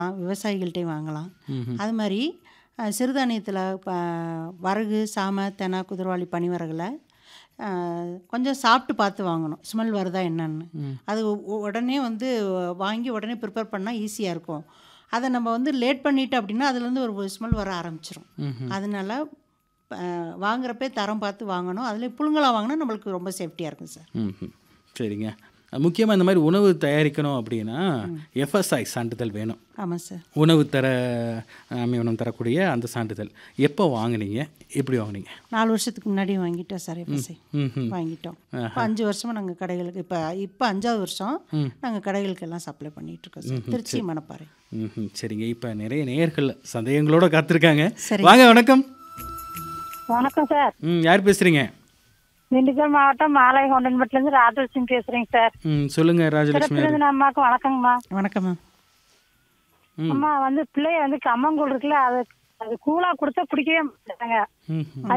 விவசாயிகள்ட்டயும் வாங்கலாம். ம்ஹ்ம். அது மாரி அ சிறுதானியத்தில ப வரகு, சாம, தென, குதிரவாளி, பனிவரகுல அ கொஞ்சம் சாப்பிட்டு பார்த்து வாங்கணும். ஸ்மெல் வருதா என்னன்னு. ம். அது உ உடனே வந்து வாங்கி உடனே ப்ரிப்பேர் பண்ணா ஈஸியா இருக்கும். அத நம்ம வந்து லேட் பண்ணிட்டோம் அப்படின்னா, அதுலேருந்து ஒரு ஸ்மெல் வர ஆரம்பிச்சுரும். ம்ஹ்ம். அதனால அ வாங்குறப்பயே தரம் பார்த்து வாங்கணும். அதுலயும் புழுங்கலா வாங்குனா நம்மளுக்கு ரொம்ப சேஃப்டியா இருக்கும் சார். ம்ஹ்ம். சரிங்க. முக்கியமா இந்த மாரி உணவு தயாரிக்கணும் அப்படின்னா, எஃப்எஸ்ஐ சான்றிதழ் வேணும். ஆமா சார். உணவு தர அமைவனம் தரக்கூடிய அந்த சான்றிதழ். எப்போ வாங்குனீங்க? எப்படி வாங்குனீங்க? 4 வருஷத்துக்கு முன்னாடி வாங்கிட்டோம் சார் எஃப்எஸ்ஐ. ம்ஹ்ம். வாங்கிட்டோம். இப்ப ஆஹா. 5 வருஷமா நாங்க கடைகளுக்கு இப்ப இப்ப 5வது வருஷம் ம். நாங்க கடைகளுக்கெல்லாம் சப்ளை பண்ணிட்டு இருக்கோம் சார். ம்ஹ்ம். திருச்சி, சரி. மணப்பாறை. ம்ஹ்ம். சரிங்க. இப்ப நிறைய நேயர்கள் சந்தேகங்களோட காத்திருக்காங்க. சரிங்க வாங்க சார். வணக்கம். வணக்கம் சார் ம். யார் பேசுறீங்க? திண்டுக்கல் மாவட்டம் மாலை கொண்டன்பட்டிலேருந்து ராஜலட்சுமி பேசுறேங்க சார் ம். சொல்லுங்க ராஜலட்சுமி. சிறப்பிலிருந்து அம்மாவுக்கு வணக்கங்கம்மா வணக்கம்மா. ம். அம்மா வந்து பிள்ளைய வந்து கம்மங்கூழ் இருக்குல்ல அது அது கூழா கொடுத்தா குடிக்கவே மாட்டாங்க ம்ஹ்ம்.